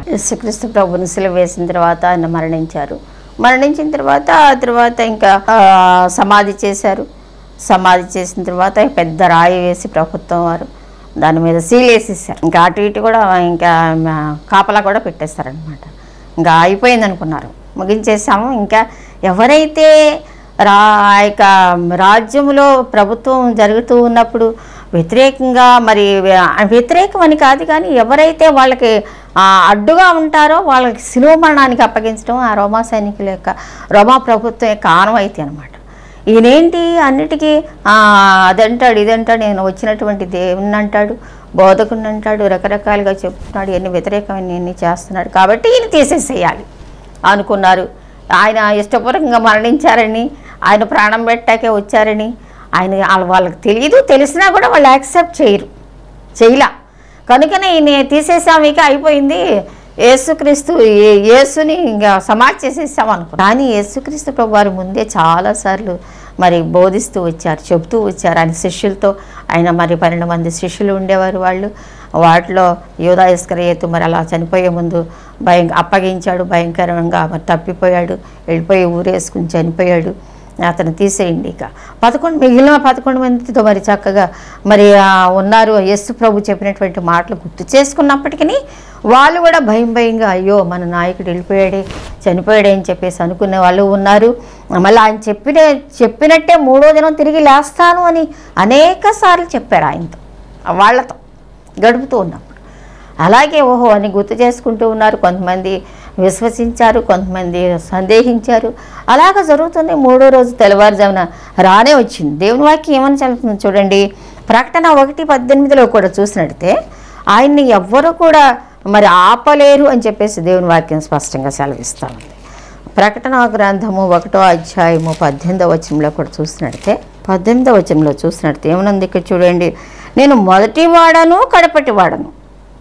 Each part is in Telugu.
యేసుక్రీస్తు ప్రభుని సిలువ వేసిన తర్వాత ఆయన మరణించారు మరణించిన తర్వాత ఆ తర్వాత ఇంకా ఆ, సమాధి చేశారు సమాధి చేసిన తర్వాత పెద్ద రాయి వేసి ప్రభుత్వం వారు దాని మీద సీల్ వేసేసారు ఇంకా అటు ఇటు కూడా ఇంకా ఆ, కాపలా కూడా పెట్టేస్తారనమాట ఇంకా అయిపోయింది అనుకున్నారు ముగించేసాము ఇంకా ఎవరైతే రా ఆ యొక్క రాజ్యంలో ప్రభుత్వం జరుగుతూ ఉన్నప్పుడు వ్యతిరేకంగా మరి వ్య- వ్యతిరేకం అని కాదు కానీ ఎవరైతే వాళ్ళకి ఆ, అడ్డుగా ఉంటారో వాళ్ళకి శిలువ మరణానికి అప్పగించడం ఆ రోమా సైనికుల యొక్క రోమా ప్రభుత్వం యొక్క ఆనవాయితీ అనమాట ఈయనేంటి అన్నిటికీ ఆ, అదంటాడు ఇదంటాడు నేను వచ్చినటువంటి దేవుని అంటాడు బోధకుని అంటాడు రకరకాలుగా చెప్తున్నాడు ఎన్ని వ్యతిరేకమైన ఎన్ని చేస్తున్నాడు కాబట్టి ఈయన తీసేసేయాలి అనుకున్నారు ఆయన ఇష్టపూర్వకంగా మరణించారని ఆయన ప్రాణం పెట్టాకే వచ్చారని ఆయన వాళ్ళ- వాళ్ళకి తెలియదు తెలిసినా కూడా వాళ్ళు యాక్సెప్ట్ చేయరు చేయలా కనుకనే ఈయన తీసేసాం ఇక అయిపోయింది యేసుక్రీస్తు ఏ- యేసుని ఇంకా సమాధి చేసేసాం అనుకో కానీ యేసుక్రీస్తు ప్రభు వారు ముందే చాలాసార్లు మరి బోధిస్తూ వచ్చారు చెబుతూ వచ్చారు ఆయన శిష్యులతో ఆయన మరి పన్నెండు మంది శిష్యులు ఉండేవారు వాళ్ళు వాటిలో యోధా ఇస్కరయేతు మరి అలా చనిపోయే ముందు భయం అప్పగించాడు భయంకరంగా మరి తప్పిపోయాడు వెళ్ళిపోయి ఊరేసుకుని చనిపోయాడు అతను తీసేయండి ఇక పదకొండు మిగిలిన పదకొండు మందితో మరి చక్కగా మరి ఆ ఉన్నారు యేసు ప్రభు చెప్పినటువంటి మాటలు గుర్తు చేసుకున్నప్పటికీ వాళ్ళు కూడా భయం భయంగా అయ్యో మన నాయకుడు వెళ్ళిపోయాడే చనిపోయాడే అని చెప్పేసి అనుకునే వాళ్ళు ఉన్నారు మళ్ళీ ఆయన చెప్పిన చెప్పినట్టే మూడో దినం తిరిగి లేస్తాను అని అనేక సార్లు చెప్పారు ఆయనతో వాళ్ళతో గడుపుతూ ఉన్నప్పుడు అలాగే ఓహో అని గుర్తు చేసుకుంటూ ఉన్నారు కొంతమంది విశ్వసించారు కొంతమంది సందేహించారు అలాగ జరుగుతుంది మూడో రోజు తెల్లవారుజామున రానే వచ్చింది దేవుని వాక్యం ఏమని చెప్తుంది చూడండి ప్రకటన ఒకటి పద్దెనిమిదిలో కూడా చూసినట్టే ఆయన్ని ఎవ్వరు కూడా మరి ఆపలేరు అని చెప్పేసి దేవుని వాక్యం స్పష్టంగా సెలవిస్తా ఉంది ప్రకటన గ్రంథము ఒకటో అధ్యాయము పద్దెనిమిదో వచనంలో కూడా చూసినట్టే పద్దెనిమిదో వచనంలో చూసినట్టు ఏమనుంది ఇక్కడ చూడండి నేను మొదటి వాడను కడపటి వాడను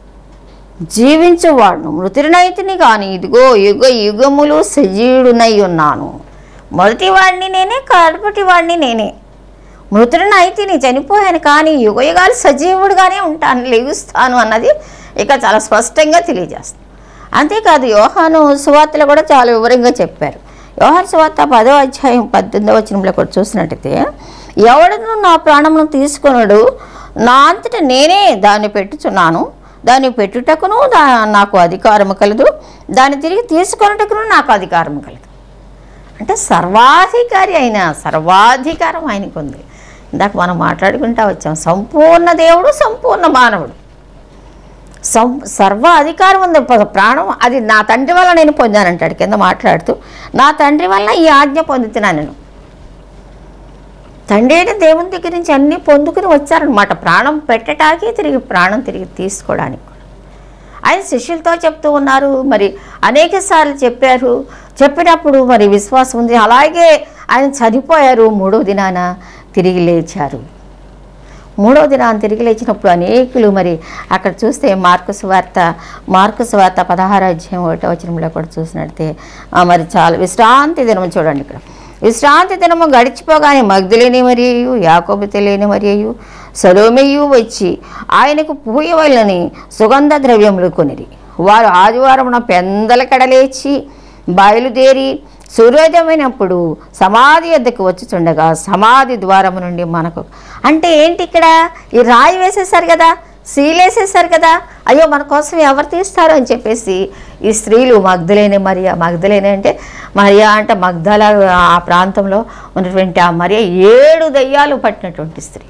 జీవించువాడును మృతుడినైతిని కానీ ఇదిగో యుగ యుగములు సజీవుడునై ఉన్నాను మొదటి వాడిని నేనే కడపటి వాడిని నేనే మృతుడిని అయితే నీ చనిపోయాను కానీ యుగ యుగాలు సజీవుడుగానే ఉంటాను లెగుస్తాను అన్నది ఇక చాలా స్పష్టంగా తెలియజేస్తుంది అంతేకాదు యోహాను సువార్తలు కూడా చాలా వివరంగా చెప్పారు యోహాను సువార్త పదో అధ్యాయం పద్దెనిమిదో వచనంలో కూడా చూసినట్టయితే ఎవడను నా ప్రాణమును తీసుకొనడు నా అంతట నేనే దాన్ని పెట్టుచున్నాను దాన్ని పెట్టుటకును దా నాకు అధికారము కలదు దాన్ని తిరిగి తీసుకొనుటకును నాకు అధికారము కలదు అంటే సర్వాధికారి అయిన సర్వాధికారం ఆయనకు ఉంది ఇందాక మనం మాట్లాడుకుంటా వచ్చాం సంపూర్ణ దేవుడు సంపూర్ణ మానవుడు సం సర్వ అధికారం ఉంది ప- ప్రాణం అది నా తండ్రి వల్ల నేను పొందానంటాడు కింద మాట్లాడుతూ నా తండ్రి వల్ల ఈ ఆజ్ఞ పొందుతున్నాను నేను తండ్రి అయిన దేవుని దగ్గర నుంచి అన్నీ పొందుకుని వచ్చారనమాట ప్రాణం పెట్టడానికి తిరిగి ప్రాణం తిరిగి తీసుకోవడానికి కూడా ఆయన శిష్యులతో చెప్తూ ఉన్నారు మరి అనేక సార్లు చెప్పారు చెప్పినప్పుడు మరి విశ్వాసం ఉంది అలాగే ఆయన చనిపోయారు మూడో దినాన తిరిగి లేచారు మూడో దినాన్ని తిరిగి లేచినప్పుడు అనేకులు మరి అక్కడ చూస్తే మార్కుస్ వార్త మార్కుస్ వార్త పదహారు అధ్యాయం ఒకటో వచనంలో కూడా చూసినట్టే ఆ, మరి చాలా విశ్రాంతి దినం చూడండి ఇక్కడ విశ్రాంతి దినము గడిచిపోగానే మగ్ధులేని మరియు యాకోబు తెలియని మరియు సలోమేయు వచ్చి ఆయనకు పూయవలని సుగంధ ద్రవ్యములు కొనిరి వారు ఆదివారమున పెందల కడలేచి బయలుదేరి సూర్యోదయమైనప్పుడు సమాధి వద్దకు వచ్చుచుండగా సమాధి ద్వారము నుండి మనకు అంటే ఏంటి ఇక్కడ ఈ రాయి వేసేసారు కదా సీలేసేసారు కదా అయ్యో మన కోసం ఎవరు తీస్తారు అని చెప్పేసి ఈ స్త్రీలు మగ్ధులేని మరియా మగ్ధులేని అంటే మరియా అంటే మగ్ధల ఆ ప్రాంతంలో ఉన్నటువంటి ఆ మరియా ఏడు దయ్యాలు పట్టినటువంటి స్త్రీ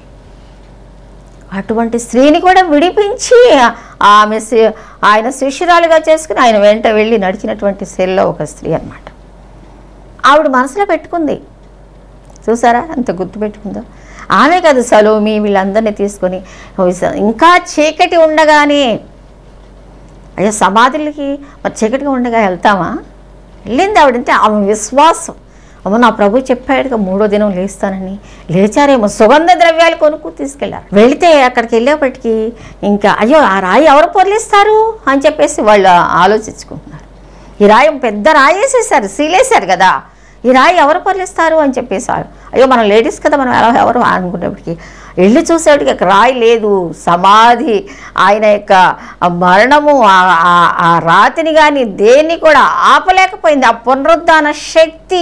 అటువంటి స్త్రీని కూడా విడిపించి ఆమె శి- ఆయన శిష్యురాలుగా చేసుకుని ఆయన వెంట వెళ్ళి నడిచినటువంటి సెల్లో ఒక స్త్రీ అన్నమాట ఆవిడ మనసులో పెట్టుకుంది చూసారా అంత గుర్తుపెట్టుకుందో ఆమె కాదు సలోమి వీళ్ళందరినీ తీసుకొని విస- ఇంకా చీకటి ఉండగానే అయ్యో సమాధులకి మరి చీకటిగా ఉండగా వెళ్తామా వెళ్ళింది ఆవిడంటే ఆమె విశ్వాసం అమ్మ నా ప్రభు చెప్పాడుగా మూడో దినం లేస్తానని లేచారేమో సుగంధ ద్రవ్యాలు కొనుక్కు తీసుకెళ్లారు వెళితే అక్కడికి వెళ్ళేపటికి ఇంకా అయ్యో ఆ రాయి ఎవరు పొరలిస్తారు అని చెప్పేసి వాళ్ళు ఆలోచించుకుంటున్నారు ఈ రాయి పెద్ద రాయి వేసేసారు సీలేశారు కదా ఈ రాయి ఎవరు పొరలిస్తారు అని చెప్పేసారు అయ్యో మనం లేడీస్ కదా మనం ఎలా ఎవరు అనుకునేప్పటికి వెళ్ళి చూసేటికి అక్కడ రాయి లేదు సమాధి ఆయన యొక్క ఆ మరణము ఆ- ఆ- ఆ రాతిని కానీ దేన్ని కూడా ఆపలేకపోయింది ఆ పునరుద్ధాన శక్తి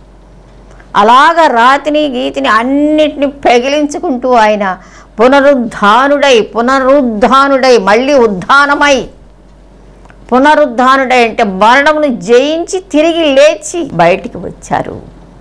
అలాగ రాతిని గీతిని అన్నిటిని పెగిలించుకుంటూ ఆయన పునరుద్ధానుడై పునరుద్ధానుడై మళ్ళీ ఉద్ధానమై పునరుద్ధానుడై అంటే మరణమును జయించి తిరిగి లేచి బయటికి వచ్చారు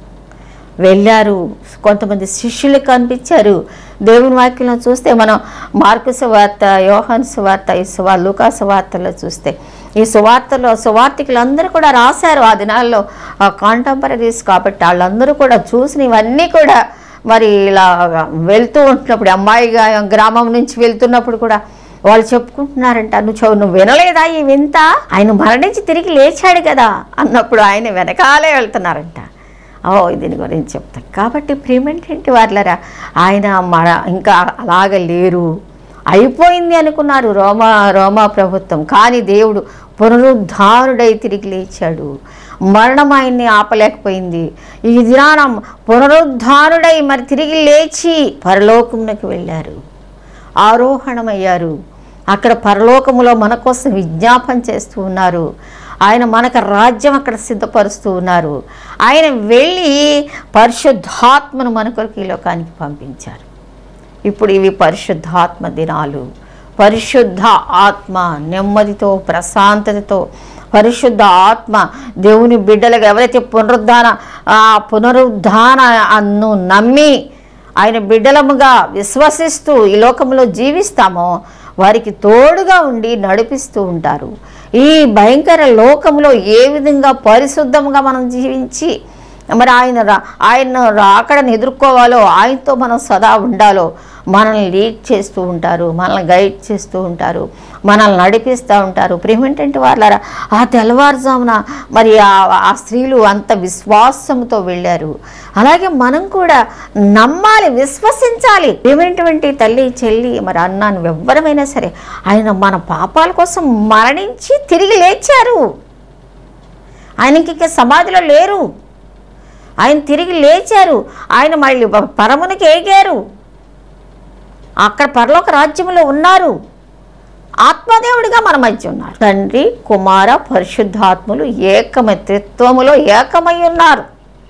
వెళ్ళారు కొంతమంది శిష్యులు కనిపించారు దేవుని వాక్యంలో చూస్తే మనం మార్కు సువార్త యోహాన్ సువార్త ఈ సువా లూకా సువార్తలో చూస్తే ఈ సువార్తలో సువార్తికులందరూ కూడా రాశారు ఆ దినాల్లో కాంటెంపరీస్ కాబట్టి వాళ్ళందరూ కూడా చూసినవన్నీ కూడా మరి ఇలా వెళ్తూ ఉంటున్నప్పుడు అమ్మాయిగా గ్రామం నుంచి వెళ్తున్నప్పుడు కూడా వాళ్ళు చెప్పుకుంటున్నారంట నువ్వు చూ- నువ్వు వినలేదా ఈ వింత ఆయన మరణించి తిరిగి లేచాడు కదా అన్నప్పుడు ఆయన వెనకాలే వెళ్తున్నారంట ఓ దీని గురించి చెప్తాను కాబట్టి ప్రేమేంటంటే వాళ్ళరా ఆయన మన ఇంకా అలాగ లేరు అయిపోయింది అనుకున్నారు రోమా రోమా ప్రభుత్వం కానీ దేవుడు పునరుద్ధారుడై తిరిగి లేచాడు మరణం ఆయన్ని ఆపలేకపోయింది ఈ దినాన పునరుద్ధారుడై మరి తిరిగి లేచి పరలోకమునకు వెళ్ళారు ఆరోహణమయ్యారు అక్కడ పరలోకములో మన కోసం విజ్ఞాపన చేస్తూ ఉన్నారు ఆయన మనకు రాజ్యం అక్కడ సిద్ధపరుస్తూ ఉన్నారు ఆయన వెళ్ళి పరిశుద్ధాత్మను మన కొరకు ఈ లోకానికి పంపించారు ఇప్పుడు ఇవి పరిశుద్ధాత్మ దినాలు పరిశుద్ధ ఆత్మ నెమ్మదితో ప్రశాంతతతో పరిశుద్ధ ఆత్మ దేవుని బిడ్డలుగా ఎవరైతే పునరుద్ధాన ఆ పునరుద్ధాన అన్ను నమ్మి ఆయన బిడ్డలముగా విశ్వసిస్తూ ఈ లోకంలో జీవిస్తామో వారికి తోడుగా ఉండి నడిపిస్తూ ఉంటారు ఈ భయంకర లోకంలో ఏ విధంగా పరిశుద్ధంగా మనం జీవించి మరి ఆయన రా ఆయన రాకడని ఎదుర్కోవాలో ఆయనతో మనం సదా ఉండాలో మనల్ని లీడ్ చేస్తూ ఉంటారు మనల్ని గైడ్ చేస్తూ ఉంటారు మనల్ని నడిపిస్తూ ఉంటారు ప్రేమేంటంటే వాళ్ళ ఆ తెల్లవారుజామున మరి ఆ ఆ స్త్రీలు అంత విశ్వాసంతో వెళ్ళారు అలాగే మనం కూడా నమ్మాలి విశ్వసించాలి ఏమైనటువంటి తల్లి చెల్లి మరి అన్నాను ఎవ్వరమైనా సరే ఆయన మన పాపాల కోసం మరణించి తిరిగి లేచారు ఆయనకి ఇక సమాధిలో లేరు ఆయన తిరిగి లేచారు ఆయన మళ్ళీ ప- పరమునికి ఏగారు అక్కడ పరలోక రాజ్యంలో ఉన్నారు ఆత్మదేవుడిగా మన మధ్య ఉన్నారు తండ్రి కుమార పరిశుద్ధాత్ములు ఏకమై త్రిత్వములో ఏకమై ఉన్నారు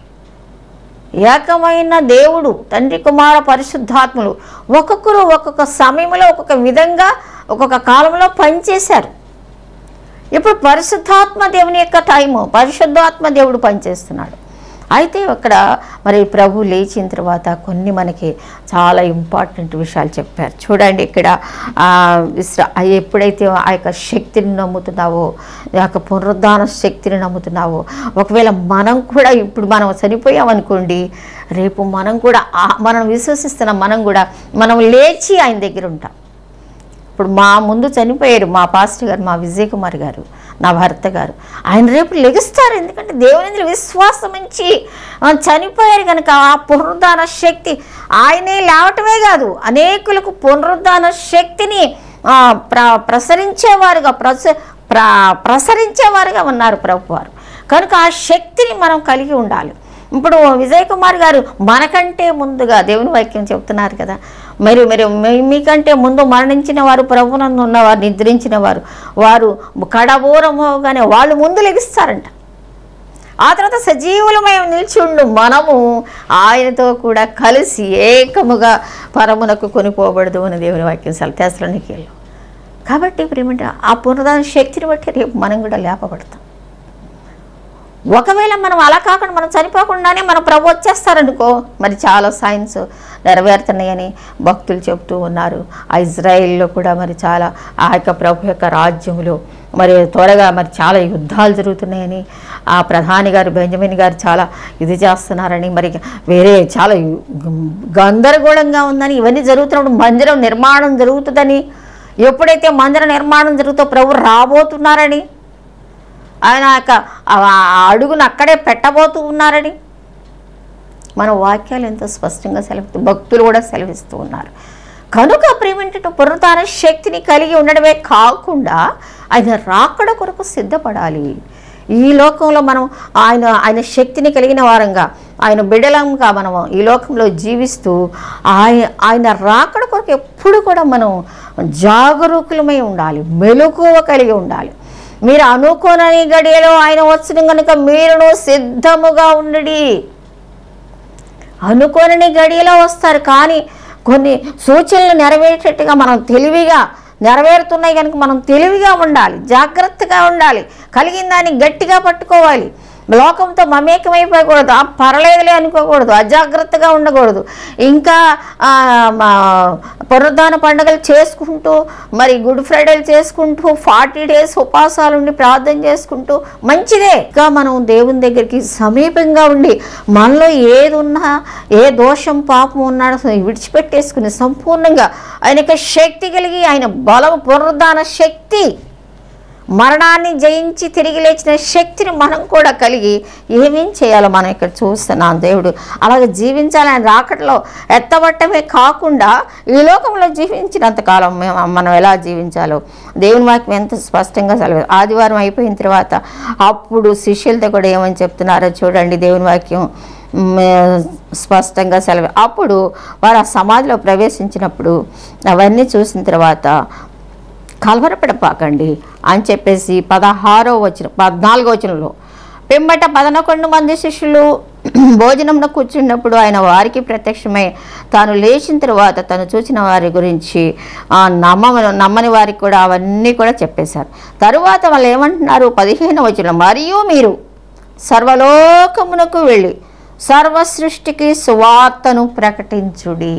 ఏకమైన దేవుడు తండ్రి కుమార పరిశుద్ధాత్ములు ఒక్కొక్కరు ఒక్కొక్క సమయంలో ఒక్కొక్క విధంగా ఒక్కొక్క కాలంలో పనిచేశారు ఇప్పుడు పరిశుద్ధాత్మ దేవుని యొక్క టైము పరిశుద్ధాత్మ దేవుడు పనిచేస్తున్నాడు అయితే ఇక్కడ మరి ప్రభు లేచిన తర్వాత కొన్ని మనకి చాలా ఇంపార్టెంట్ విషయాలు చెప్పారు చూడండి ఇక్కడ ఆ, విశ్ర ఆ ఎప్పుడైతే ఆ యొక్క శక్తిని నమ్ముతున్నావో ఆ యొక్క పునరుద్ధాన శక్తిని నమ్ముతున్నావో ఒకవేళ మనం కూడా ఇప్పుడు మనం చనిపోయామనుకోండి రేపు మనం కూడా ఆ- మనం విశ్వసిస్తున్న మనం కూడా మనం లేచి ఆయన దగ్గర ఉంటాం ఇప్పుడు మా ముందు చనిపోయారు మా పాస్టర్ గారు మా విజయ్ కుమార్ గారు నా భర్త గారు ఆయన రేపు లెగుస్తారు ఎందుకంటే దేవుని విశ్వాసం ఉంచి ఆ, చనిపోయారు కనుక ఆ పునరుద్ధాన శక్తి ఆయనే లేవటమే కాదు అనేకులకు పునరుద్ధాన శక్తిని ఆ, ప్ర ప్రసరించేవారుగా ప్రస ప్ర ప్రసరించేవారుగా ఉన్నారు ప్రభువారు కనుక ఆ శక్తిని మనం కలిగి ఉండాలి ఇప్పుడు విజయ్ కుమార్ గారు మనకంటే ముందుగా దేవుని వాక్యం చెప్తున్నారు కదా మరి మరి మీ- మీకంటే ముందు మరణించిన వారు ప్రభునందు ఉన్నవారు నిద్రించిన వారు వారు కడబూరమోగానే వాళ్ళు ముందు లెగిస్తారంట ఆ తర్వాత సజీవులమై నిలిచి ఉండు మనము ఆయనతో కూడా కలిసి ఏకముగా పరమునకు కొనిపోబడదు అని దేవుని వాక్యం సలతేసలోనికి కాబట్టి ఇప్పుడు ఏమంటే ఆ పునరుదాన శక్తిని బట్టి రేపు మనం కూడా లేపబడతాం ఒకవేళ మనం అలా కాకుండా మనం చనిపోకుండానే మన ప్రభు వచ్చేస్తారనుకో మరి చాలా సైన్స్ నెరవేరుతున్నాయని భక్తులు చెప్తూ ఉన్నారు ఆ ఇజ్రాయిల్లో కూడా మరి చాలా ఆ యొక్క ప్రభు యొక్క రాజ్యములో మరి త్వరగా మరి చాలా యుద్ధాలు జరుగుతున్నాయని ఆ ప్రధాని గారు బెంజమిన్ గారు చాలా ఇది చేస్తున్నారని మరి వేరే చాలా యు- గందరగోళంగా ఉందని ఇవన్నీ జరుగుతున్నప్పుడు మందిరం నిర్మాణం జరుగుతుందని ఎప్పుడైతే మందిర నిర్మాణం జరుగుతో ప్రభు రాబోతున్నారని ఆయన యొక్క ఆ అడుగును అక్కడే పెట్టబోతూ ఉన్నారని మన వాక్యాలు ఎంతో స్పష్టంగా సెలవిస్తూ భక్తులు కూడా సెలవిస్తూ ఉన్నారు కనుక ప్రేమేంటంటే పునరుతాన శక్తిని కలిగి ఉండడమే కాకుండా ఆయన రాకడ కొరకు సిద్ధపడాలి ఈ లోకంలో మనం ఆయన ఆయన శక్తిని కలిగిన వారంగా ఆయన బిడలంగా మనం ఈ లోకంలో జీవిస్తూ ఆయన ఆయన రాకడ కొరకు ఎప్పుడు కూడా మనం జాగరూకులమై ఉండాలి మెలకువ కలిగి ఉండాలి మీరు అనుకోనని గడియలో ఆయన వచ్చిన కనుక మీరును సిద్ధముగా ఉండడి అనుకోనని గడియలో వస్తారు కానీ కొన్ని సూచనలు నెరవేర్చేట్టుగా మనం తెలివిగా నెరవేరుతున్నాయి కనుక మనం తెలివిగా ఉండాలి జాగ్రత్తగా ఉండాలి కలిగిన దాన్ని గట్టిగా పట్టుకోవాలి లోకంతో మమేకమైపోకూడదు ఆ పర్లేదులే అనుకోకూడదు అజాగ్రత్తగా ఉండకూడదు ఇంకా ఆ, మా పునరుద్ధాన పండుగలు చేసుకుంటూ మరి గుడ్ ఫ్రైడేలు చేసుకుంటూ ఫార్టీ డేస్ ఉపవాసాలు ఉండి ప్రార్థన చేసుకుంటూ మంచిదే ఇంకా మనం దేవుని దగ్గరికి సమీపంగా ఉండి మనలో ఏది ఉన్నా ఏ దోషం పాపం ఉన్నాడో విడిచిపెట్టేసుకుని సంపూర్ణంగా ఆయన యొక్క శక్తి కలిగి ఆయన బలం పునరుద్ధాన శక్తి మరణాన్ని జయించి తిరిగి లేచిన శక్తిని మనం కూడా కలిగి ఏమేం చేయాలో మనం ఇక్కడ చూస్తున్నాం దేవుడు అలాగే జీవించాలని రాకట్లో ఎత్తబట్టమే కాకుండా ఈ లోకంలో జీవించినంతకాలం మేము- మనం ఎలా జీవించాలో దేవుని వాక్యం ఎంత స్పష్టంగా సెలవు ఆదివారం అయిపోయిన తర్వాత అప్పుడు శిష్యులతో కూడా ఏమని చెప్తున్నారో చూడండి దేవుని వాక్యం మ్, స్పష్టంగా సెలవు అప్పుడు వారు ఆ సమాధిలో ప్రవేశించినప్పుడు అవన్నీ చూసిన తర్వాత కలవరపడపాకండి అని చెప్పేసి పదహారో వచ్చిన పద్నాలుగో వచనంలో పిమ్మట పదనకొండు మంది శిష్యులు భోజనంలో కూర్చున్నప్పుడు ఆయన వారికి ప్రత్యక్షమై తాను లేచిన తర్వాత తను చూసిన వారి గురించి ఆ, నమ్మ నమ్మని వారికి కూడా అవన్నీ కూడా చెప్పేశారు తరువాత వాళ్ళు ఏమంటున్నారు పదిహేను వచనం మరియు మీరు సర్వలోకమునకు వెళ్ళి సర్వ సృష్టికి సువార్తను ప్రకటించుడి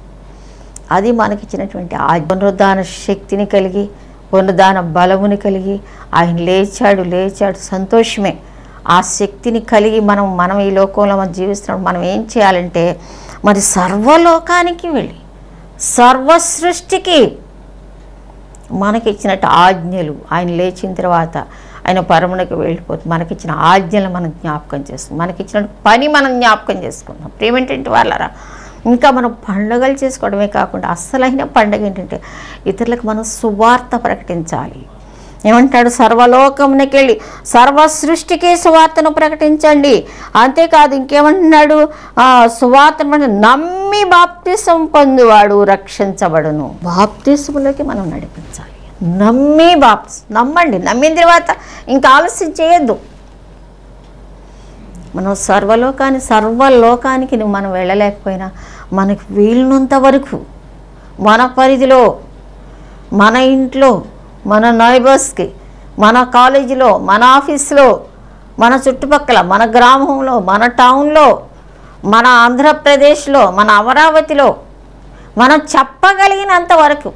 అది మనకిచ్చినటువంటి ఆ పునరుద్ధాన శక్తిని కలిగి పునరుద్ధాన బలముని కలిగి ఆయన లేచాడు లేచాడు సంతోషమే ఆ శక్తిని కలిగి మనం మనం ఈ లోకంలో మనం జీవిస్తున్నాం మనం ఏం చేయాలంటే మరి సర్వలోకానికి వెళ్ళి సర్వ సృష్టికి మనకిచ్చినట్టు ఆజ్ఞలు ఆయన లేచిన తర్వాత ఆయన పరమునకు వెళ్ళిపోతుంది మనకిచ్చిన ఆజ్ఞలు మనం జ్ఞాపకం చేసుకుందాం మనకిచ్చిన పని మనం జ్ఞాపకం చేసుకుందాం ప్రేమేంటంటే వాళ్ళరా ఇంకా మనం పండుగలు చేసుకోవడమే కాకుండా అస్సలైన పండుగ ఏంటంటే ఇతరులకు మనం సువార్త ప్రకటించాలి ఏమంటాడు సర్వలోకమునికి వెళ్ళి సర్వ సృష్టికి సువార్తను ప్రకటించండి అంతేకాదు ఇంకేమంటున్నాడు ఆ, సువార్తను మనం నమ్మి బాప్తిసం పొందువాడు రక్షించబడును బాప్తిసములోకి మనం నడిపించాలి నమ్మి బాప్స్ నమ్మండి నమ్మిన తర్వాత ఇంకా ఆలస్యం చేయొద్దు మనం సర్వలోకాన్ని సర్వలోకానికి నువ్వు మనం వెళ్ళలేకపోయినా మనకు వీలున్నంత వరకు మన పరిధిలో మన ఇంట్లో మన నైబర్స్కి మన కాలేజీలో మన ఆఫీస్లో మన చుట్టుపక్కల మన గ్రామంలో మన టౌన్లో మన ఆంధ్రప్రదేశ్లో మన అమరావతిలో మనం చెప్పగలిగినంత వరకు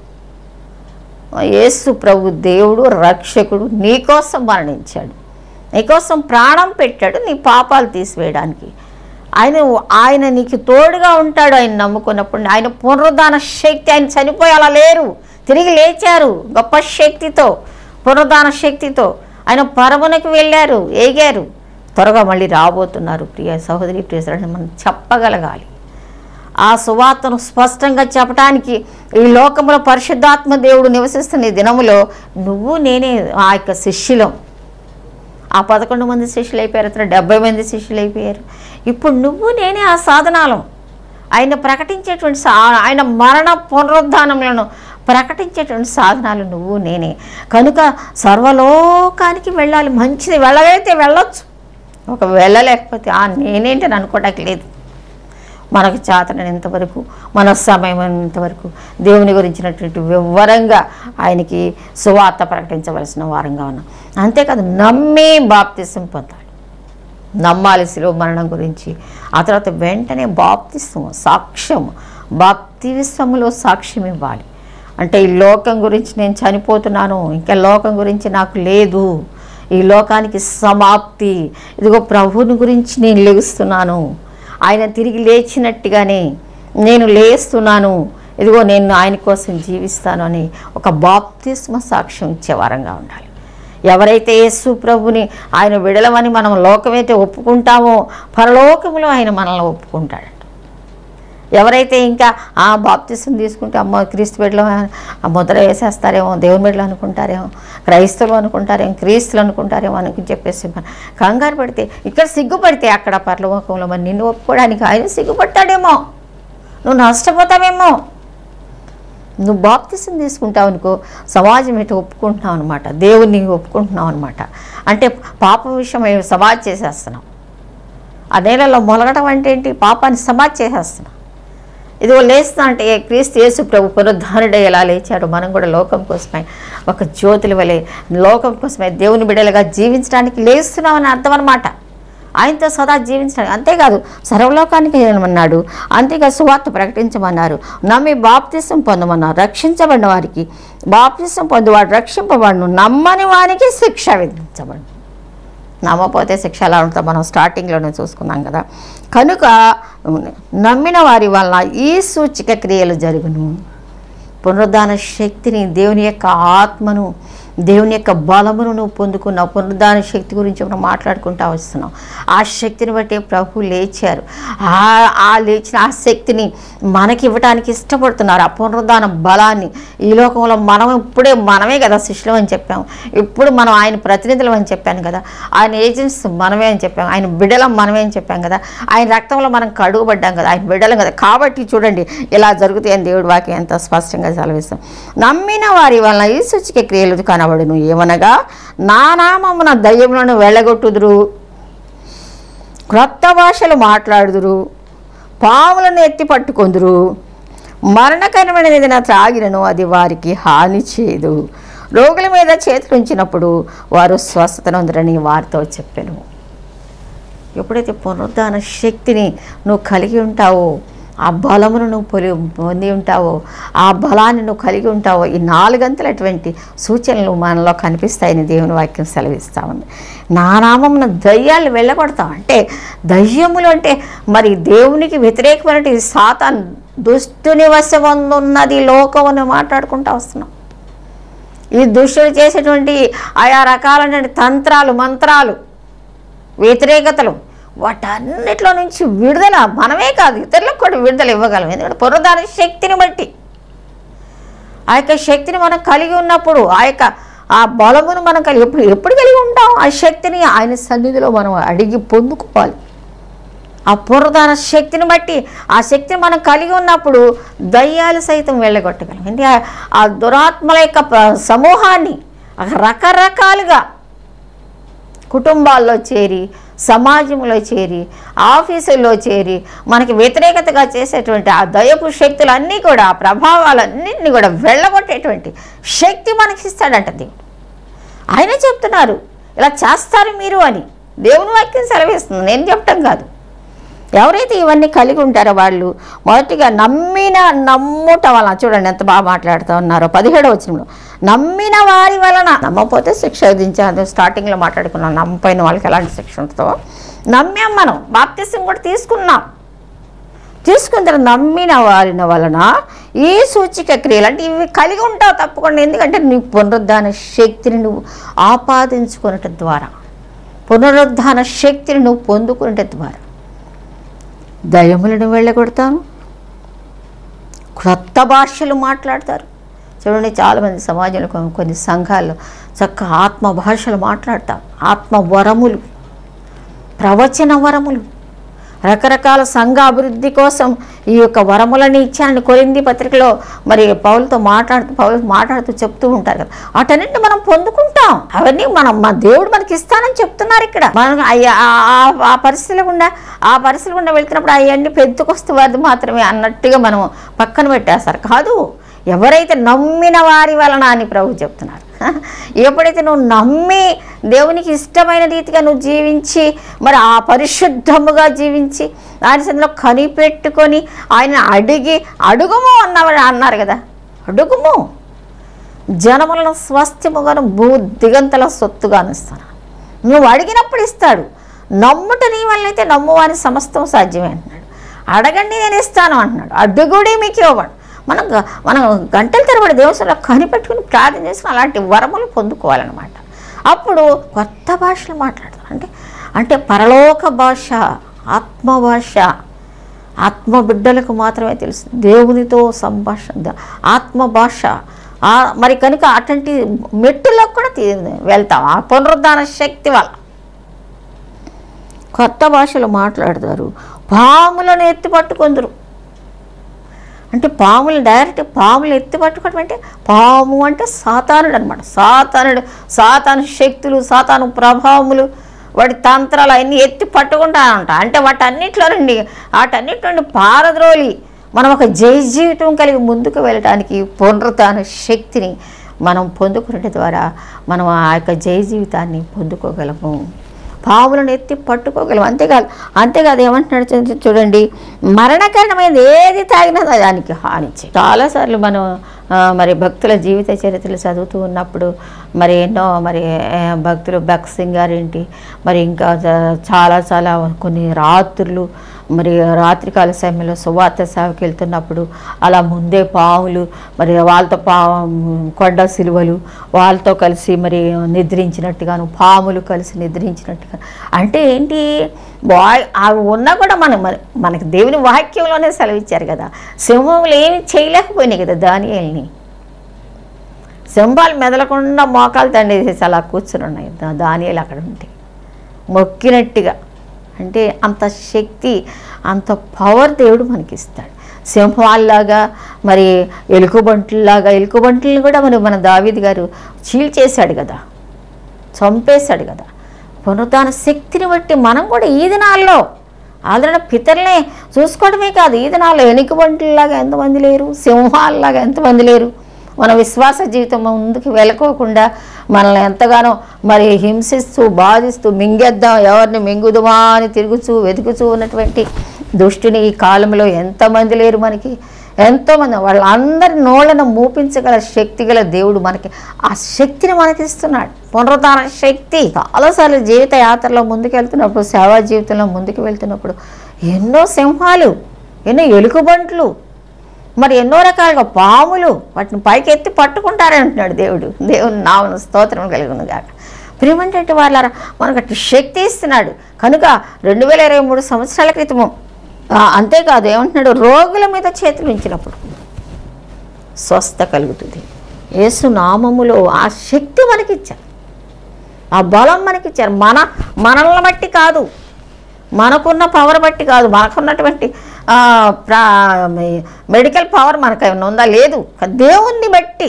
యేసు ప్రభు దేవుడు రక్షకుడు నీకోసం మరణించాడు నీకోసం ప్రాణం పెట్టాడు నీ పాపాలు తీసివేయడానికి ఆయన ఆయన నీకు తోడుగా ఉంటాడు ఆయన నమ్ముకున్నప్పుడు ఆయన పునరుద్ధాన శక్తి ఆయన చనిపోయి అలా లేరు తిరిగి లేచారు గొప్ప శక్తితో పునరుద్ధాన శక్తితో ఆయన పరమునకు వెళ్ళారు ఏగారు త్వరగా మళ్ళీ రాబోతున్నారు ప్రియ సహోదరి ప్రియ సహోదరుడు మనం చెప్పగలగాలి ఆ సువార్తను స్పష్టంగా చెప్పడానికి ఈ లోకంలో పరిశుద్ధాత్మ దేవుడు నివసిస్తున్న ఈ దినములో నువ్వు నేనే ఆ యొక్క శిష్యులం ఆ పదకొండు మంది శిష్యులు అయిపోయారు అతను డెబ్బై మంది శిష్యులు అయిపోయారు ఇప్పుడు నువ్వు నేనే ఆ సాధనాలు ఆయన ప్రకటించేటువంటి సా ఆయన మరణ పునరుద్ధానములను ప్రకటించేటువంటి సాధనాలు నువ్వు నేనే కనుక సర్వలోకానికి వెళ్ళాలి మంచిది వెళ్ళగలిగితే వెళ్ళొచ్చు ఒక వెళ్ళలేకపోతే ఆ నేనేంటని అనుకోవడానికి లేదు మనకు చేతనైనంత వరకు మన సమయమైనంత వరకు దేవుని గురించినటువంటి వివరంగా ఆయనకి సువార్త ప్రకటించవలసిన వారంగా ఉన్నాం అంతేకాదు నమ్మి బాప్తిసం పొందాలి నమ్మాలి శిలువ మరణం గురించి ఆ తర్వాత వెంటనే బాప్తిస్ము సాక్ష్యం బాప్తిస్వములో సాక్ష్యం ఇవ్వాలి అంటే ఈ లోకం గురించి నేను చనిపోతున్నాను ఇంకా లోకం గురించి నాకు లేదు ఈ లోకానికి సమాప్తి ఇదిగో ప్రభువుని గురించి నేను లెగుస్తున్నాను ఆయన తిరిగి లేచినట్టుగానే నేను లేస్తున్నాను ఇదిగో నేను ఆయన కోసం జీవిస్తాను అని ఒక బాప్తిస్మ సాక్ష్యం ఇచ్చే వారంగా ఉండాలి ఎవరైతే యేసు ప్రభుని ఆయన విడలమని మనం లోకమైతే ఒప్పుకుంటామో పరలోకములో ఆయన మనల్ని ఒప్పుకుంటాడట ఎవరైతే ఇంకా ఆ బాప్తిసం తీసుకుంటే అమ్మ క్రీస్తు బిడ్డలో ఆ ముద్ర వేసేస్తారేమో దేవుని బిడ్డలు అనుకుంటారేమో క్రైస్తవులు అనుకుంటారేమో క్రీస్తులు అనుకుంటారేమో అని చెప్పేసి మనం కంగారు పడితే ఇక్కడ సిగ్గుపడితే అక్కడ పర్లలోకంలో మరి నిన్ను ఒప్పుకోవడానికి ఆయన సిగ్గుపడతాడేమో నువ్వు నష్టపోతావేమో నువ్వు బాప్తిసం తీసుకుంటావు అనుకో సమాజం ఎటు ఒప్పుకుంటున్నావు అనమాట దేవుణ్ణి ఒప్పుకుంటున్నావు అనమాట అంటే పాపం విషయం సమాజ్ చేసేస్తున్నావు ఆ నేలలో మొలగడం అంటే ఏంటి పాపాన్ని సమాజ్ చేసేస్తున్నావు ఇదిగో లేస్తా అంటే క్రీస్తు యేసు ప్రభు పునరుద్ధారుడే ఎలా లేచాడు మనం కూడా లోకం కోసమై ఒక జ్యోతుల వలె లోకం కోసమై దేవుని బిడ్డలుగా జీవించడానికి లేస్తున్నామని అర్థం అనమాట ఆయనతో సదా జీవించడానికి అంతేకాదు సర్వలోకానికి వెళ్ళమన్నాడు అంతేకాదు సువార్త ప్రకటించమన్నారు నమ్మి బాప్తిసం పొందమన్నారు రక్షించబడిన వారికి బాప్తిసం పొందువాడు రక్షింపబడును నమ్మని వారికి శిక్ష విధించబడు నమ్మపోతే శిక్ష ఎలా ఉంటుందో మనం స్టార్టింగ్లోనే చూసుకున్నాం కదా కనుక నమ్మిన వారి వలన ఈ సూచిక క్రియలు జరుగును పునరుద్ధాన శక్తిని దేవుని యొక్క ఆత్మను దేవుని యొక్క బలమును నువ్వు పొందుకున్నావు పునరుద్ధాన శక్తి గురించి మనం మాట్లాడుకుంటా వస్తున్నాం ఆ శక్తిని బట్టి ప్రభు లేచారు ఆ ఆ లేచిన ఆ శక్తిని మనకి ఇవ్వడానికి ఇష్టపడుతున్నారు ఆ పునరుద్ధాన బలాన్ని ఈ లోకంలో మనం ఇప్పుడే మనమే కదా శిష్యులం అని చెప్పాము ఇప్పుడు మనం ఆయన ప్రతినిధులం అని చెప్పాను కదా ఆయన ఏజెంట్స్ మనమే అని చెప్పాము ఆయన బిడ్డలం మనమే అని చెప్పాం కదా ఆయన రక్తంలో మనం కడుగుబడ్డాం కదా ఆయన బిడ్డలం కదా కాబట్టి చూడండి ఇలా జరుగుతాయి అని దేవుడి వాక్యం ఎంత స్పష్టంగా సెలవిస్తాం నమ్మిన వారి వలన ఈ సూచిక క్రియలు కనబడును ఏమనగా నా నామమున దయ్యములను వెళ్ళగొట్టుదురు క్రొత్త భాషలు మాట్లాడుదురు పాములను ఎత్తి పట్టుకొందురు మరణకరమైన ఏదైనా త్రాగినను అది వారికి హాని చేయదు రోగుల మీద చేతులు ఉంచినప్పుడు వారు స్వస్థత నొందరని వారితో చెప్పాను ఎప్పుడైతే పునరుద్ధాన శక్తిని నువ్వు కలిగి ఉంటావో ఆ బలమును నువ్వు పొలి పొంది ఉంటావో ఆ బలాన్ని నువ్వు కలిగి ఉంటావో ఈ నాలుగంతలటువంటి సూచనలు మనలో కనిపిస్తాయని దేవుని వాక్యం సెలవిస్తా ఉంది నా నామమున దయ్యాలు వెళ్ళగొడతాం అంటే దయ్యములు అంటే మరి దేవునికి వ్యతిరేకమైన సాతాన్ దుష్టుని వశమందున్నది లోకం అని మాట్లాడుకుంటూ వస్తున్నాం ఈ దుష్టుడు చేసేటువంటి ఆయా రకాలైన తంత్రాలు మంత్రాలు వ్యతిరేకతలు వాటన్నిటిలో నుంచి విడుదల మనమే కాదు ఇతరులకు కూడా విడుదల ఇవ్వగలం ఎందుకంటే పునరుద్ధార శక్తిని బట్టి ఆ యొక్క శక్తిని మనం కలిగి ఉన్నప్పుడు ఆ యొక్క ఆ బలమును మనం కలిగి ఎప్పుడు ఎప్పుడు కలిగి ఉంటాం ఆ శక్తిని ఆయన సన్నిధిలో మనం అడిగి పొందుకోవాలి ఆ పునరుద్ధాన శక్తిని బట్టి ఆ శక్తిని మనం కలిగి ఉన్నప్పుడు దయ్యాలు సైతం వెళ్ళగొట్టగలం అంటే ఆ- ఆ దురాత్మల యొక్క ప- సమూహాన్ని ఆ రకరకాలుగా కుటుంబాల్లో చేరి సమాజంలో చేరి ఆఫీసుల్లో చేరి మనకి వ్యతిరేకతగా చేసేటువంటి ఆ దయపు శక్తులన్నీ కూడా ఆ ప్రభావాలన్నింటినీ కూడా వెళ్ళగొట్టేటువంటి శక్తి మనకి ఇస్తాడంట దేవుడు ఆయనే చెప్తున్నారు ఇలా చేస్తారు మీరు అని దేవుని వాక్యం సెలవిస్తుంది నేను చెప్పటం కాదు ఎవరైతే ఇవన్నీ కలిగి ఉంటారో వాళ్ళు మొదటిగా నమ్మిన నమ్ముట వలన చూడండి ఎంత బాగా మాట్లాడుతూ ఉన్నారో పదిహేడవ వచనంలో నమ్మిన వారి వలన నమ్మకపోతే శిక్ష విధించాను స్టార్టింగ్లో మాట్లాడుకున్నాం నమ్మపోయిన వాళ్ళకి ఎలాంటి శిక్ష ఉంటుందో నమ్మాం మనం బాప్తిసం కూడా తీసుకున్నాం తీసుకున్న తర్వాత నమ్మిన వారిన వలన ఈ సూచిక క్రియలు అంటే ఇవి కలిగి ఉంటావు తప్పకుండా ఎందుకంటే నీ పునరుద్ధాన శక్తిని నువ్వు ఆపాదించుకున్నట ద్వారా పునరుద్ధాన శక్తిని నువ్వు పొందుకున్నట ద్వారా దయములను వెళ్ళగొడతాను క్రొత్త భాషలు మాట్లాడతారు చూడండి చాలామంది సమాజంలో కొన్ని- కొన్ని సంఘాల్లో చక్క ఆత్మ భాషలు మాట్లాడతాం ఆత్మ వరములు ప్రవచన వరములు రకరకాల సంఘ అభివృద్ధి కోసం ఈ యొక్క వరములని ఇచ్చానని కొరింది పత్రికలో మరి పౌలతో మాట్లాడుతూ పౌలు మాట్లాడుతూ చెప్తూ ఉంటారు కదా వాటన్నిటిని మనం పొందుకుంటాం అవన్నీ మనం మా దేవుడు మనకి ఇస్తానని చెప్తున్నారు ఇక్కడ మనం అయ్య- ఆ- ఆ- ఆ పరిస్థితుల గుండా ఆ పరిస్థితుల గుండా వెళ్తున్నప్పుడు అవన్నీ పెంతుకొస్తూ వారిది మాత్రమే అన్నట్టుగా మనం పక్కన పెట్టేస్తారు కాదు ఎవరైతే నమ్మిన వారి వలన అని ప్రభు చెప్తున్నారు ఎప్పుడైతే నువ్వు నమ్మి దేవునికి ఇష్టమైన రీతిగా నువ్వు జీవించి మరి ఆ పరిశుద్ధముగా జీవించి ఆయన సందులో కనిపెట్టుకొని ఆయన అడిగి అడుగుము అన్నవాడు అన్నారు కదా అడుగుము జనములను స్వస్థ్యముగాను భూ దిగంతల సొత్తుగాను ఇస్తాను నువ్వు అడిగినప్పుడు ఇస్తాడు నమ్ముట నీ వల్లైతే నమ్మువాని సమస్తం సాధ్యమే అంటున్నాడు అడగండి నేను ఇస్తాను అంటున్నాడు అడుగుడి మీకు ఇవ్వబడు మనం గ- మనం గంటల తరబడి దేవస్థానంలో కనిపెట్టుకుని ప్రార్థన చేసుకుని అలాంటి వరములు పొందుకోవాలన్నమాట అప్పుడు కొత్త భాషలు మాట్లాడతాం అంటే అంటే పరలోక భాష ఆత్మ భాష ఆత్మ బిడ్డలకు మాత్రమే తెలుసు దేవునితో సంభాషణ ద- ఆత్మ భాష ఆ మరి కనుక అటువంటి మెట్టులకు కూడా తీ- వెళ్తాం ఆ పునరుద్ధాన శక్తి వల్ల కొత్త భాషలు మాట్లాడతారు పాములను ఎత్తి పట్టుకొందరు అంటే పాములు డైరెక్ట్ పాములు ఎత్తి పట్టుకోవడం అంటే పాము అంటే సాతానుడు అనమాట సాతానుడు సాతాను శక్తులు సాతాను ప్రభావములు వాటి తంత్రాలు అన్నీ ఎత్తి పట్టుకుంటా ఉంటా అంటే వాటన్నిటిలో నుండి వాటన్నిటి నుండి పారద్రోలి మనం ఒక జై జీవితం కలిగి ముందుకు వెళ్ళడానికి పునరుత్న శక్తిని మనం పొందుకునే ద్వారా మనం ఆ యొక్క జయ జీవితాన్ని పొందుకోగలము పావులను ఎత్తి పట్టుకోగలం అంతేకాదు అంతేకాదు ఏమంటున్నాడు చూ- చూడండి మరణకరణమైనది ఏది తాగినా దానికి హానిచ్చే చాలాసార్లు మనం ఆ, మరి భక్తుల జీవిత చరిత్రలు చదువుతూ ఉన్నప్పుడు మరి ఎన్నో మరి ఆ, భక్తులు భక్త్ సింగ్ గారేంటి మరి ఇంకా చా- చాలా చాలా కొన్ని రాత్రులు మరి రాత్రికాల సమయంలో సువార్త సేవకి వెళ్తున్నప్పుడు అలా ముందే పాములు మరి వాళ్ళతో పా కొండ సిలువలు వాళ్ళతో కలిసి మరి నిద్రించినట్టుగాను పాములు కలిసి నిద్రించినట్టుగా అంటే ఏంటి వా అవి ఉన్నా కూడా మనం మన మనకి దేవుని వాక్యంలోనే సెలవిచ్చారు కదా సింహములు ఏమి చేయలేకపోయినాయి కదా దానియల్ని సింహాలు మెదలకుండా మోకాలు తండేసేసి అలా కూర్చుని ఉన్నాయి దా- దానియాలు అక్కడ ఉంటే మొక్కినట్టుగా అంటే అంత శక్తి అంత పవర్ దేవుడు మనకి ఇస్తాడు సింహాల్లాగా మరి ఎలుకబంట్లలాగా ఎలుకబంట్లను కూడా మరి మన దావీద్ గారు చీల్చేశాడు కదా చంపేశాడు కదా పునరుద్ధాన శక్తిని బట్టి మనం కూడా ఈ దినాల్లో ఆల్రెడీ పితరులే చూసుకోవడమే కాదు ఈ దినాల్లో ఎనుకబంట్లలాగా ఎంతమంది లేరు సింహాలలాగా ఎంతమంది లేరు మన విశ్వాస జీవితం ముందుకు వెళ్ళకోకుండా మనల్ని ఎంతగానో మరి హింసిస్తూ బాధిస్తూ మింగేద్దాం ఎవరిని మింగుదుమా అని తిరుగుచూ వెతుకుచూ ఉన్నటువంటి దుష్టుని ఈ కాలంలో ఎంతమంది లేరు మనకి ఎంతోమంది వాళ్ళందరి నోళ్ళను మూపించగల శక్తి గల దేవుడు మనకి ఆ శక్తిని మనకి ఇస్తున్నాడు పునరుద్ధాన శక్తి చాలాసార్లు జీవిత యాత్రలో ముందుకు వెళ్తున్నప్పుడు సేవా జీవితంలో ముందుకు వెళ్తున్నప్పుడు ఎన్నో సింహాలు ఎన్నో ఎలుకబంట్లు మరి ఎన్నో రకాలుగా పాములు వాటిని పైకి ఎత్తి పట్టుకుంటారని అంటున్నాడు దేవుడు దేవుని నామను స్తోత్రం కలుగును గాక ప్రియమంటే వాళ్ళ మనకు అట్టి శక్తి ఇస్తున్నాడు కనుక రెండు వేల ఇరవై మూడు సంవత్సరాల క్రితము ఆ, అంతేకాదు ఏమంటున్నాడు రోగుల మీద చేతులు ఉంచినప్పుడు స్వస్థ కలుగుతుంది యేసు నామములో ఆ శక్తి మనకిచ్చారు ఆ బలం మనకిచ్చారు మన మనల్ని బట్టి కాదు మనకున్న పవర్ బట్టి కాదు మనకున్నటువంటి ఆ, ప్రా- మెడికల్ పవర్ మనకు ఏమైనా ఉందా లేదు దేవుణ్ణి బట్టి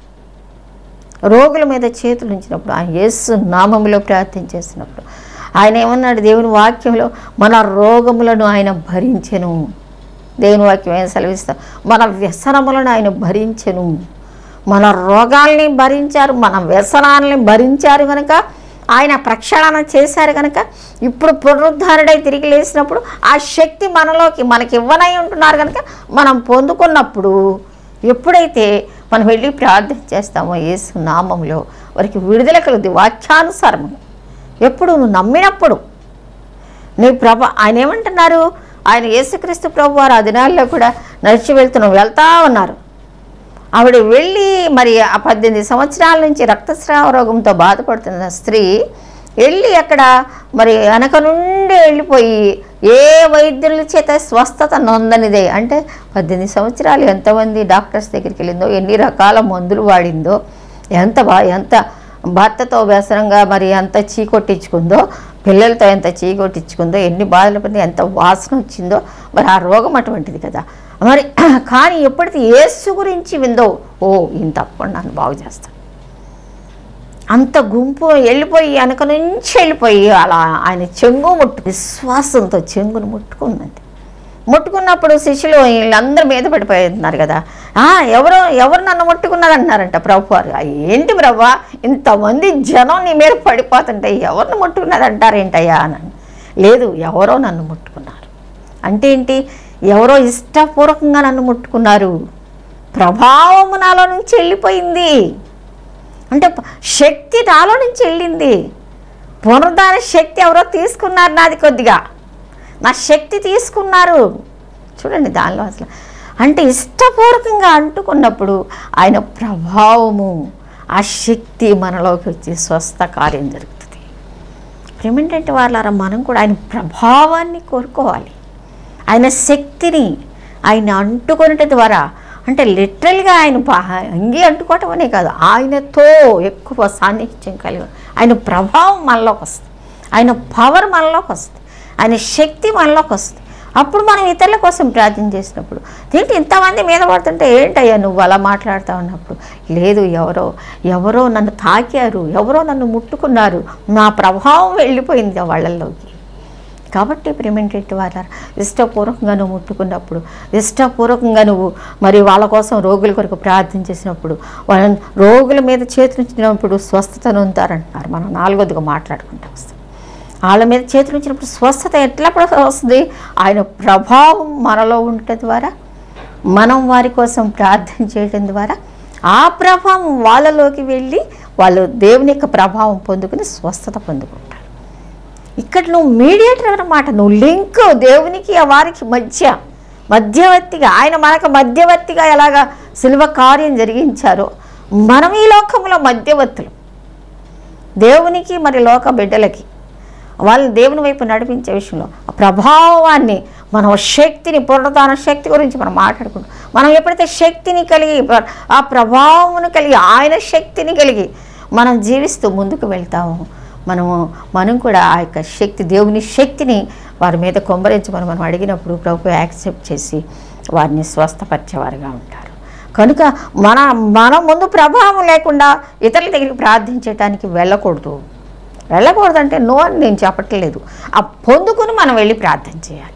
రోగుల మీద చేతులు ఉంచినప్పుడు ఆయన యేసు నామములో ప్రార్థన చేసినప్పుడు ఆయన ఏమన్నాడు దేవుని వాక్యంలో మన రోగములను ఆయన భరించెను దేవుని వాక్యం ఏం సెలవిస్తా మన వ్యసనములను ఆయన భరించెను మన రోగాల్ని భరించారు మన వ్యసనాల్ని భరించారు కనుక ఆయన ప్రక్షాళన చేశారు కనుక ఇప్పుడు పునరుద్ధారుడై తిరిగి లేచినప్పుడు ఆ శక్తి మనలోకి మనకి ఇవ్వనై ఉంటున్నారు కనుక మనం పొందుకున్నప్పుడు ఎప్పుడైతే మనం వెళ్ళి ప్రార్థన చేస్తామో యేసు నామంలో వారికి విడుదల కలుగుద్ది వాక్యానుసారము ఎప్పుడు నువ్వు నమ్మినప్పుడు నీ ప్రభ ఆయన ఏమంటున్నారు ఆయన యేసుక్రీస్తు ప్రభు వారు ఆ దినాల్లో కూడా నడిచి వెళ్తున్నాం వెళ్తా ఉన్నారు ఆవిడ వెళ్ళి మరి ఆ పద్దెనిమిది సంవత్సరాల నుంచి రక్తస్రావ రోగంతో బాధపడుతున్న స్త్రీ వెళ్ళి అక్కడ మరి వెనక నుండి వెళ్ళిపోయి ఏ వైద్యుల చేత స్వస్థత నొందనిదే అంటే పద్దెనిమిది సంవత్సరాలు ఎంతమంది డాక్టర్స్ దగ్గరికి వెళ్ళిందో ఎన్ని రకాల మందులు వాడిందో ఎంత బా ఎంత భర్తతో వ్యసనంగా మరి ఎంత చీకొట్టించుకుందో పిల్లలతో ఎంత చీకొట్టించుకుందో ఎన్ని బాధలు పడిందో ఎంత వాసన వచ్చిందో మరి ఆ రోగం అటువంటిది కదా మరి కానీ ఎప్పుడైతే యేసు గురించి విందో ఓ ఈయన తప్పకుండా నన్ను బాగు చేస్తాను అంత గుంపు వెళ్ళిపోయి వెనక నుంచి వెళ్ళిపోయి అలా ఆయన చెంగు ముట్టు విశ్వాసంతో చెంగును ముట్టుకుందండి ముట్టుకున్నప్పుడు శిష్యులు వీళ్ళందరూ మీద పడిపోతున్నారు కదా "ఆ, ఎవరు ఎవరు నన్ను ముట్టుకున్నారు అంటున్నారంట ప్రభు వారు "ఆ, ఏంటి ప్రభా ఇంతమంది జనం నీ మీద పడిపోతుంటే ఎవరిని ముట్టుకున్నారు అంటారేంటయ్యా అని లేదు ఎవరో నన్ను ముట్టుకున్నారు అంటే ఏంటి ఎవరో ఇష్టపూర్వకంగా నన్ను ముట్టుకున్నారు ప్రభావము నాలో నుంచి వెళ్ళిపోయింది అంటే ప- శక్తి నాలో నుంచి వెళ్ళింది పునరుద్ధాన శక్తి ఎవరో తీసుకున్నారు నాది కొద్దిగా నా శక్తి తీసుకున్నారు చూడండి దానిలో అసలు అంటే ఇష్టపూర్వకంగా అంటుకున్నప్పుడు ఆయన ప్రభావము ఆ శక్తి మనలోకి వచ్చి స్వస్థ కార్యం జరుగుతుంది ప్రేమేంటంటే వాళ్ళారా మనం కూడా ఆయన ప్రభావాన్ని కోరుకోవాలి ఆయన శక్తిని ఆయన అంటుకొనుట ద్వారా అంటే లిటరల్గా ఆయన పా- అంగి అంటుకోవటం అనే కాదు ఆయనతో ఎక్కువ సాన్నిహిత్యం కలిగి ఆయన ప్రభావం మనలోకి వస్తుంది ఆయన పవర్ మనలోకి వస్తుంది ఆయన శక్తి మనలోకి వస్తుంది అప్పుడు మనం ఇతరుల కోసం ప్రార్థన చేసినప్పుడు ఏంటి ఇంతమంది మీద పడుతుంటే ఏంటయ్యా నువ్వు అలా మాట్లాడుతూ ఉన్నప్పుడు లేదు ఎవరో ఎవరో నన్ను తాకారు ఎవరో నన్ను ముట్టుకున్నారు నా ప్రభావం వెళ్ళిపోయింది ఆ వాళ్ళల్లోకి కాబట్టి ప్రేమేంటి వాళ్ళ ఇష్టపూర్వకంగా నువ్వు ముట్టుకున్నప్పుడు ఇష్టపూర్వకంగా నువ్వు మరి వాళ్ళ కోసం రోగుల కొరకు ప్రార్థన చేసినప్పుడు వాళ్ళ రోగుల మీద చేతులుంచినప్పుడు స్వస్థతను ఉంటారంటున్నారు మనం నాలుగోదిగా మాట్లాడుకుంటూ వస్తాం వాళ్ళ మీద చేతులు ఉంచినప్పుడు స్వస్థత ఎట్లా వస్తుంది ఆయన ప్రభావం మనలో ఉండటం ద్వారా మనం వారి కోసం ప్రార్థన చేయడం ద్వారా ఆ ప్రభావం వాళ్ళలోకి వెళ్ళి వాళ్ళు దేవుని యొక్క ప్రభావం పొందుకుని స్వస్థత పొందుకుంటారు ఇక్కడ నువ్వు మీడియేటర్ అన్నమాట నువ్వు లింక్ దేవునికి ఆ వారికి మధ్య మధ్యవర్తిగా ఆయన మనకు మధ్యవర్తిగా ఎలాగా శిల్వ కార్యం జరిగించారో మనం ఈ లోకంలో మధ్యవర్తులు దేవునికి మరి లోక బిడ్డలకి వాళ్ళు దేవుని వైపు నడిపించే విషయంలో ఆ ప్రభావాన్ని మనం శక్తిని పునరుద్ధాన శక్తి గురించి మనం మాట్లాడుకుంటాం మనం ఎప్పుడైతే శక్తిని కలిగి ఆ ప్రభావమును కలిగి ఆయన శక్తిని కలిగి మనం జీవిస్తూ ముందుకు వెళ్తాము మనము మనం కూడా ఆ యొక్క శక్తి దేవుని శక్తిని వారి మీద కొమ్మరించమని మనం అడిగినప్పుడు ప్రభు యాక్సెప్ట్ చేసి వారిని స్వస్థపరిచేవారుగా ఉంటారు కనుక మన మన ముందు ప్రభావం లేకుండా ఇతరుల దగ్గరికి ప్రార్థించడానికి వెళ్ళకూడదు వెళ్ళకూడదంటే నో అని నేను చెప్పట్లేదు ఆ పొందుకుని మనం వెళ్ళి ప్రార్థన చేయాలి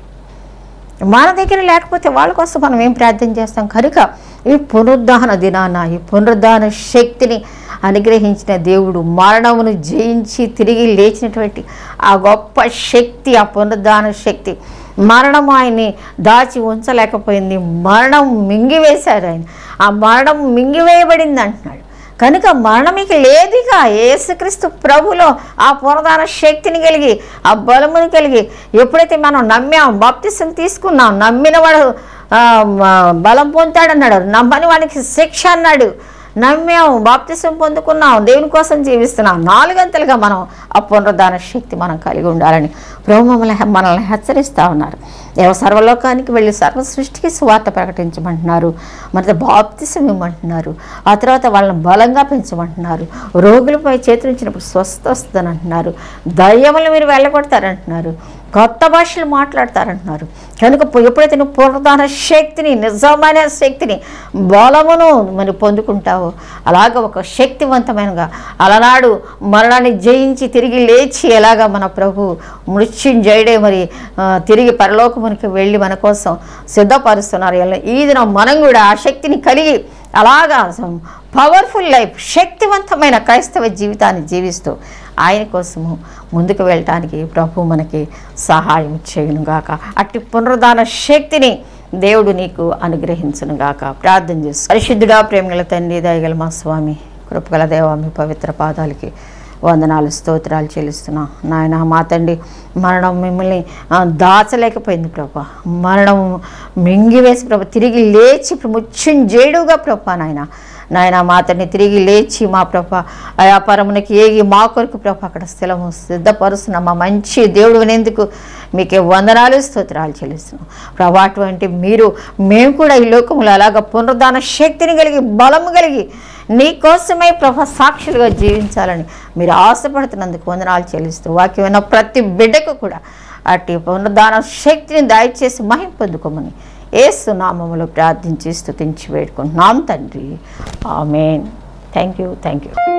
మన దగ్గర లేకపోతే వాళ్ళ కోసం మనం ఏం ప్రార్థన చేస్తాం కనుక ఈ పునరుద్ధాన దినాన ఈ పునరుద్ధాన శక్తిని అనుగ్రహించిన దేవుడు మరణమును జయించి తిరిగి లేచినటువంటి ఆ గొప్ప శక్తి ఆ పునరుద్ధాన శక్తి మరణం ఆయన్ని దాచి ఉంచలేకపోయింది మరణం మింగివేశాడు ఆయన ఆ మరణం మింగివేయబడింది అంటున్నాడు కనుక మరణమికి లేదుగా యేసుక్రీస్తు ప్రభులో ఆ పునరుదాన శక్తిని కలిగి ఆ బలముని కలిగి ఎప్పుడైతే మనం నమ్మాం బాప్తిసం తీసుకున్నాం నమ్మిన వాడు ఆ, మ- బలం పొందుతాడన్నాడు నమ్మని వానికి శిక్ష అన్నాడు నమ్మాం బాప్తిసం పొందుకున్నాం దేవుని కోసం జీవిస్తున్నాం నాలుగంతలుగా మనం ఆ పునరుద్ధాన శక్తి మనం కలిగి ఉండాలని ప్రభు మమ్మల్ని హె- మనల్ని హెచ్చరిస్తూ ఉన్నారు దేవ సర్వలోకానికి వెళ్ళి సర్వ సృష్టికి సువార్త ప్రకటించమంటున్నారు మరి బాప్తిసం ఇవ్వమంటున్నారు ఆ తర్వాత వాళ్ళని బలంగా పెంచమంటున్నారు రోగులపై చేతులుంచినప్పుడు స్వస్థ వస్తుందని అంటున్నారు దయ్యములు మీరు వెళ్ళగొడతారంటున్నారు కొత్త భాషలు మాట్లాడతారంటున్నారు కనుక పొ- ఎప్పుడైతే నువ్వు పునరుద్ధాన శక్తిని నిజమైన శక్తిని బలమును మరి పొందుకుంటావో అలాగ ఒక శక్తివంతమైనగా అలనాడు మరణాన్ని జయించి తిరిగి లేచి ఎలాగ మన ప్రభు మృత్యుంజయుడే మరి ఆ, తిరిగి పరలోకమునికి వెళ్ళి మన కోసం సిద్ధపరుస్తున్నారు ఎలా- ఈ దినం మనం కూడా ఆ శక్తిని కలిగి అలాగా పవర్ఫుల్ లైఫ్ శక్తివంతమైన క్రైస్తవ జీవితాన్ని జీవిస్తూ ఆయన కోసము ముందుకు వెళ్ళటానికి ప్రభు మనకి సహాయం చేయునుగాక అట్టి పునరుద్ధాన శక్తిని దేవుడు నీకు అనుగ్రహించునుగాక ప్రార్థన చేస్తూ పరిశుద్ధుడా ప్రేమగల తండ్రి దయగల మా స్వామి కృపగల దేవా మీ పవిత్ర పాదాలకి వందనాలు స్తోత్రాలు చెల్లిస్తున్నాం నాయన మా తండ్రి మరణం మిమ్మల్ని ఆ, దాచలేకపోయింది ప్రభా మరణం మింగివేసి ప్రభా తిరిగి లేచి ముచ్చుంజేడుగా ప్రభా నాయన నాయన మా తండ్రి తిరిగి లేచి మా ప్రభ ఆ పరమునికి ఏగి మా కొరకు ప్రభ అక్కడ స్థలము సిద్ధపరుస్తున్న మా మంచి దేవుడు వినేందుకు మీకే వందనాలు స్తోత్రాలు చెల్లిస్తున్నాం ప్రభా అటువంటి మీరు మేము కూడా ఈ లోకములో అలాగ పునరుద్ధాన శక్తిని కలిగి బలము కలిగి నీ కోసమై ప్రభ సాక్షులుగా జీవించాలని మీరు ఆశపడుతున్నందుకు వందనాలు చెల్లిస్తూ వాక్యమైన ప్రతి బిడ్డకు కూడా అట్టి పునరుద్ధాన శక్తిని దయచేసి మహిం పొందుకోమని ఏసు నామములో ప్రార్థించి స్తుతించి వేడుకుంటున్నాం తండ్రి amen thank you thank you